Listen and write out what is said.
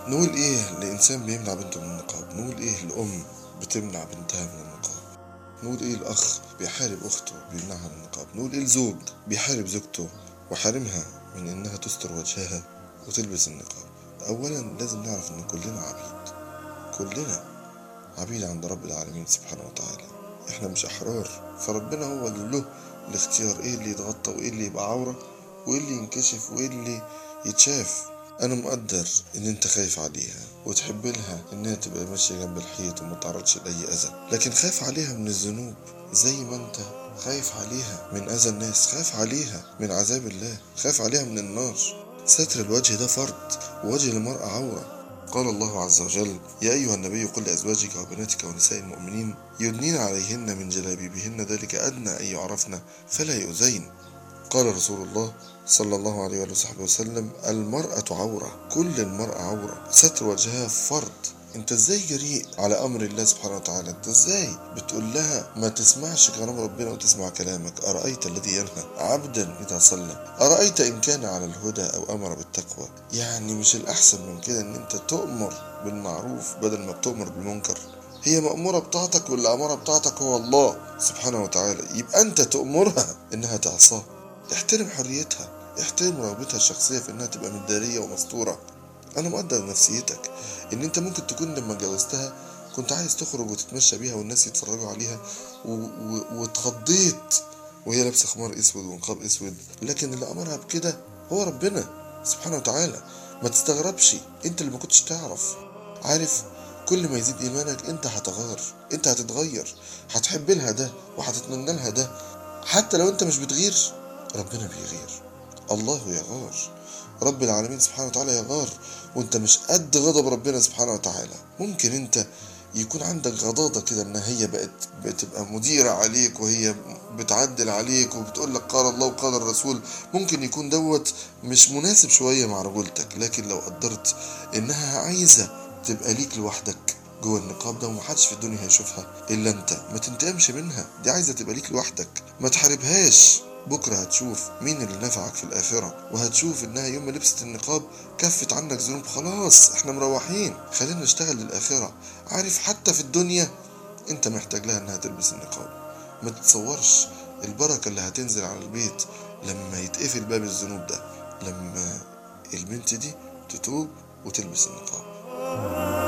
نقول ايه لانسان بيمنع بنته من النقاب نقول ايه لام بتمنع بنتها من النقاب نقول ايه الاخ بيحارب اخته بيمنعها من النقاب نقول ايه الزوج بيحارب زوجته وحارمها من انها تستر وجهها وتلبس النقاب اولا لازم نعرف ان كلنا عبيد كلنا عبيد عند رب العالمين سبحانه وتعالى احنا مش احرار فربنا هو اللي له الاختيار ايه اللي يتغطى وايه اللي يبقى عورة وايه اللي ينكشف وايه اللي يتشاف انا مقدر ان انت خايف عليها وتحب لها انها تبقى ماشية جنب الحيط وما تعرضش لاي اذى لكن خايف عليها من الذنوب زي ما انت خايف عليها من اذى الناس خايف عليها من عذاب الله خايف عليها من النار ستر الوجه ده فرض ووجه المرأة عورة قال الله عز وجل يا أيها النبي قل لأزواجك وبناتك ونساء المؤمنين يدنين عليهن من جلابيبهن ذلك أدنى أن يعرفن فلا يؤذين قال رسول الله صلى الله عليه وآله وصحبه وسلم المرأة عورة كل المرأة عورة ستر وجهها فرض انت ازاي جريء على امر الله سبحانه وتعالى انت ازاي بتقول لها ما تسمعش كلام ربنا وتسمع كلامك ارايت الذي ينهى عبدا اذا صلى ارايت ان كان على الهدى او امر بالتقوى يعني مش الاحسن من كده ان انت تؤمر بالمعروف بدل ما بتؤمر بالمنكر هي مأمورة بتاعتك واللي أمرها بتاعتك هو الله سبحانه وتعالى يبقى أنت تأمرها إنها تعصاه احترم حريتها احترم رغبتها الشخصية في إنها تبقى مدارية ومستورة أنا مقدر نفسيتك إن أنت ممكن تكون لما اتجوزتها كنت عايز تخرج وتتمشى بيها والناس يتفرجوا عليها و... و... واتخضيت وهي لابسة خمار أسود ونقاب أسود لكن اللي أمرها بكده هو ربنا سبحانه وتعالى ما تستغربش أنت اللي ما كنتش تعرف عارف كل ما يزيد إيمانك أنت هتغير أنت هتتغير هتحب لها ده وهتتمنى لها ده حتى لو أنت مش بتغير ربنا بيغير الله يغار رب العالمين سبحانه وتعالى يغار وانت مش قد غضب ربنا سبحانه وتعالى ممكن انت يكون عندك غضاضة كده ان هي بقت بتبقى مديرة عليك وهي بتعدل عليك وبتقول لك قال الله وقال الرسول ممكن يكون دوت مش مناسب شوية مع رجولتك لكن لو قدرت انها عايزة تبقى ليك لوحدك جوه النقاب ده ومحدش في الدنيا هيشوفها الا انت ما تنتقمش منها دي عايزة تبقى ليك لوحدك ما تحاربهاش بكرة هتشوف مين اللي نفعك في الآخرة وهتشوف إنها يوم ما لبست النقاب كفت عنك ذنوب خلاص إحنا مروحين خلينا نشتغل للآخرة عارف حتى في الدنيا أنت محتاج لها إنها تلبس النقاب ما تتصورش البركة اللي هتنزل على البيت لما يتقفل باب الذنوب ده لما البنت دي تتوب وتلبس النقاب